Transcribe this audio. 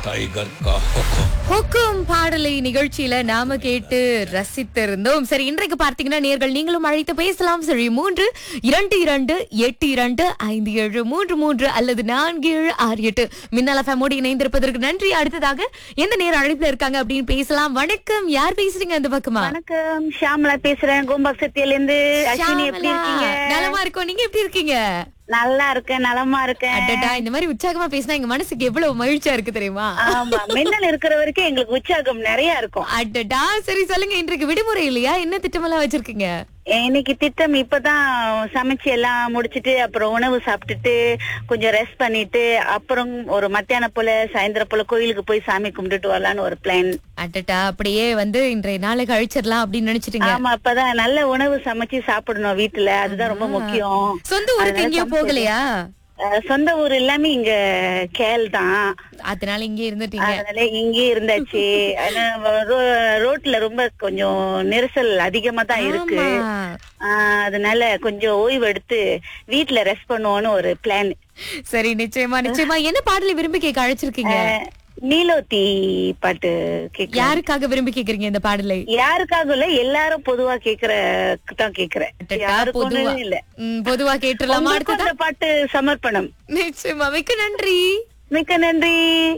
Tiger का हुक्म ஹொக்கும் பாடலை நிகழ்ச்சியில நாம கேட்டு ரசித்திருந்தோம் சரி இன்றைக்கு பார்த்தீங்கன்னா நேர்கள் நீங்களும் அழைத்து பேசலாம் சரி மூன்று இரண்டு இரண்டு எட்டு இரண்டு ஐந்து ஏழு மூன்று மூன்று அல்லது நான்கு ஏழு ஆறு எட்டு மின்னல் எஃப்எம்மோடு இணைந்திருப்பதற்கு நன்றி அடுத்ததாக எந்த நேரம் அழைப்புல இருக்காங்க அப்படின்னு பேசலாம் வணக்கம் யார் பேசுறீங்க அந்த பக்கமா வணக்கம் ஷியாமலா பேசுறேன் கோம்பாக் சத்தியில இருந்து அஸ்வினி எப்படி ஷியாமளா. இருக்கீங்க நலமா இருக்கோம் நீங்க எப்படி இருக்கீங்க நல்லா இருக்கேன் நலமா இருக்கேன் அடடா இந்த மாதிரி உற்சாகமா பேசினா எங்க மனசுக்கு எவ்வளவு மகிழ்ச்சியா இருக்கு தெரியுமா ஆமா மின்னல் இருக்கிற வரைக்கும் எங்களுக்கு உற்சாகம் நிறைய இருக்கும் அடடா சரி சொல்லுங்க இன்றைக்கு விடுமுறை இல்லையா என்ன திட்டமெல்லாம் வச்சிருக்கீங்க இன்னைக்கு திட்டம் இப்பதான் சமைச்சு எல்லாம் முடிச்சிட்டு அப்புறம் உணவு சாப்பிட்டுட்டு கொஞ்சம் ரெஸ்ட் பண்ணிட்டு அப்புறம் ஒரு மத்தியானம் போல சாயந்தரம் போல கோயிலுக்கு போய் சாமி கும்பிட்டுட்டு வரலான்னு ஒரு பிளான் அடடா அப்படியே வந்து இன்றைய நாளை கழிச்சிடலாம் அப்படின்னு நினைச்சிட்டீங்க ஆமா அப்பதான் நல்ல உணவு சமைச்சு சாப்பிடணும் வீட்டுல அதுதான் ரொம்ப முக்கியம் சொந்த ஊருக்கு அதனால எங்கேயும் சமைச்சு- போகலையா அஹ், சொந்த ஊர் எல்லாமே இங்க கேல் தான் அதனால இங்கே இருந்துட்டீங்க அதனால இங்கே இருந்தாச்சு ஆனா ரோ- ரோட்ல ரொம்ப கொஞ்சம் நெரிசல் அதிகமா தான் இருக்கு ஆமா. ஆஹ் அதனால கொஞ்சம் ஓய்வு எடுத்து வீட்ல ரெஸ்ட் பண்ணுவோம்னு ஒரு பிளான் சரி நிச்சயமா நிச்சயமா என்ன பாடலை விரும்பி கேட்க அழைச்சிருக்கீங்க நீலோத்தி பாட்டு கேட்க யாருக்காக விரும்பி கேக்குறீங்க இந்த பாடலை யாருக்காக இல்ல எல்லாரும் பொதுவா கேக்குற தான் கேக்குறேன் அடடா, யாருக்கும் பொதுவா இல்ல ம், பொதுவா கேட்டுடலாமா உங்களுக்கும் அடுத்ததா அந்த பாட்டு சமர்ப்பணம் நிச்சயமா மிக்க நன்றி மிக்க நன்றி